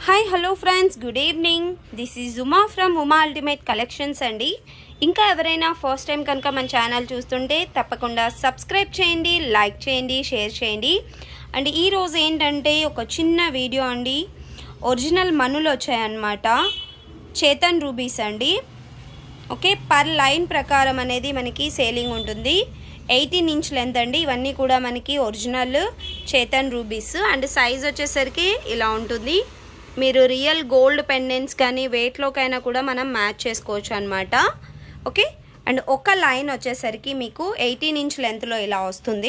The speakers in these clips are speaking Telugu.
hi hello friends good evening this is Uma from Uma ultimate collections అండి ఇంకా ఎవరైనా ఫస్ట్ టైం కనుక మన ఛానల్ చూస్తుంటే తప్పకుండా సబ్స్క్రైబ్ చేయండి లైక్ చేయండి షేర్ చేయండి అండ్ ఈరోజు ఏంటంటే ఒక చిన్న వీడియో అండి ఒరిజినల్ మనులు వచ్చాయన్నమాట చేతన్ రూబీస్ అండి ఓకే పర్ లైన్ ప్రకారం అనేది మనకి సేలింగ్ ఉంటుంది ఎయిటీన్ ఇంచ్ లెంత్ అండి ఇవన్నీ కూడా మనకి original Chetan rubies and size వచ్చేసరికి ఇలా ఉంటుంది మీరు రియల్ గోల్డ్ పెండెంట్స్ కానీ వెయిట్లోకైనా కూడా మనం మ్యాచ్ చేసుకోవచ్చు అనమాట ఓకే అండ్ ఒక లైన్ వచ్చేసరికి మీకు ఎయిటీన్ ఇంచ్ లెంత్లో ఇలా వస్తుంది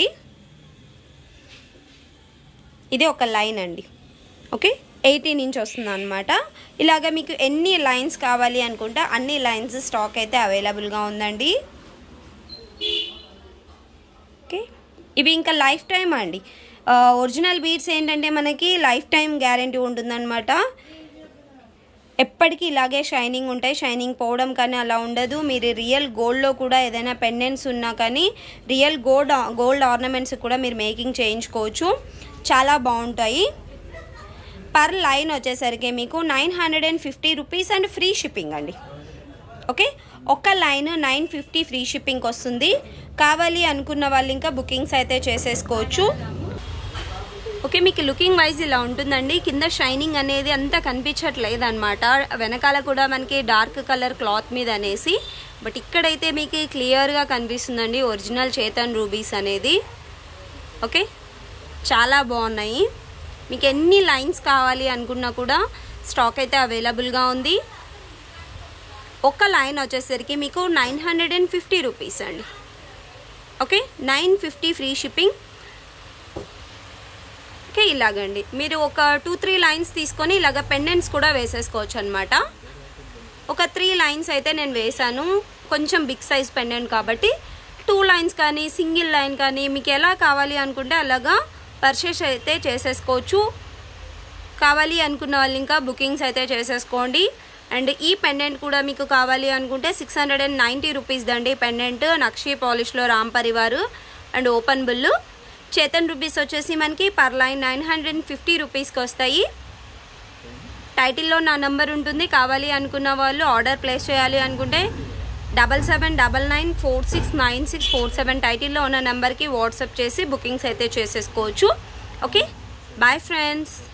ఇది ఒక లైన్ అండి ఓకే ఎయిటీన్ ఇంచ్ వస్తుంది అనమాట ఇలాగ మీకు ఎన్ని లైన్స్ కావాలి అనుకుంటే అన్ని లైన్స్ స్టాక్ అయితే అవైలబుల్గా ఉందండి ఓకే ఇవి ఇంకా లైఫ్ టైం అండి ఒరిజినల్ బీడ్స్ ఏంటంటే మనకి లైఫ్ టైం గ్యారంటీ ఉంటుందన్నమాట ఎప్పటికీ ఇలాగే షైనింగ్ ఉంటాయి షైనింగ్ పోవడం కానీ అలా ఉండదు మీరు రియల్ గోల్డ్లో కూడా ఏదైనా పెండెంట్స్ ఉన్నా కానీ రియల్ గోల్డ్ గోల్డ్ ఆర్నమెంట్స్ కూడా మీరు మేకింగ్ చేయించుకోవచ్చు చాలా బాగుంటాయి పర్ లైన్ వచ్చేసరికి మీకు nine hundred and fifty rupees and free shipping అండి ఓకే ఒక లైన్ నైన్ ఫిఫ్టీ ఫ్రీ షిప్పింగ్కి వస్తుంది కావాలి అనుకున్న వాళ్ళు ఇంకా బుకింగ్స్ అయితే చేసేసుకోవచ్చు ఓకే మీకు లుకింగ్ వైజ్ ఇలా ఉంటుందండి కింద షైనింగ్ అనేది అంతా కనిపించట్లేదు అనమాట వెనకాల కూడా మనకి డార్క్ కలర్ క్లాత్ మీద అనేసి బట్ ఇక్కడైతే మీకు క్లియర్గా కనిపిస్తుందండి ఒరిజినల్ చేతన్ రూబీస్ అనేది ఓకే చాలా బాగున్నాయి మీకు ఎన్ని లైన్స్ కావాలి అనుకున్నా కూడా స్టాక్ అయితే అవైలబుల్గా ఉంది ఒక లైన్ వచ్చేసరికి మీకు nine hundred and fifty rupees అండి okay nine fifty free shipping okay ఇలాగండి మీరు ఒక టూ త్రీ లైన్స్ తీసుకొని ఇలాగ పెండెంట్స్ కూడా వేసేసుకోవచ్చు అనమాట ఒక త్రీ లైన్స్ అయితే నేను వేశాను కొంచెం బిగ్ సైజ్ పెండెంట్ కాబట్టి టూ లైన్స్ కానీ సింగిల్ లైన్ కానీ మీకు ఎలా కావాలి అనుకుంటే అలాగా పర్చేస్ అయితే చేసేసుకోవచ్చు కావాలి అనుకున్న వాళ్ళు ఇంకా బుకింగ్స్ అయితే చేసేసుకోండి అండ్ ఈ పెండెంట్ కూడా మీకు కావాలి అనుకుంటే six hundred and ninety rupees దండి పెండెంట్ నక్షి పాలిష్లో రామ్ పరివారు and open bill Chetan rupees వచ్చేసి మనకి per line nine hundred and fifty రూపీస్కి వస్తాయి టైటిల్లో నా నెంబర్ ఉంటుంది కావాలి అనుకున్న వాళ్ళు ఆర్డర్ ప్లేస్ చేయాలి అనుకుంటే double seven double nine four six nine six four seven టైటిల్లో ఉన్న నెంబర్కి వాట్సాప్ చేసి బుకింగ్స్ అయితే చేసేసుకోవచ్చు ఓకే బాయ్ ఫ్రెండ్స్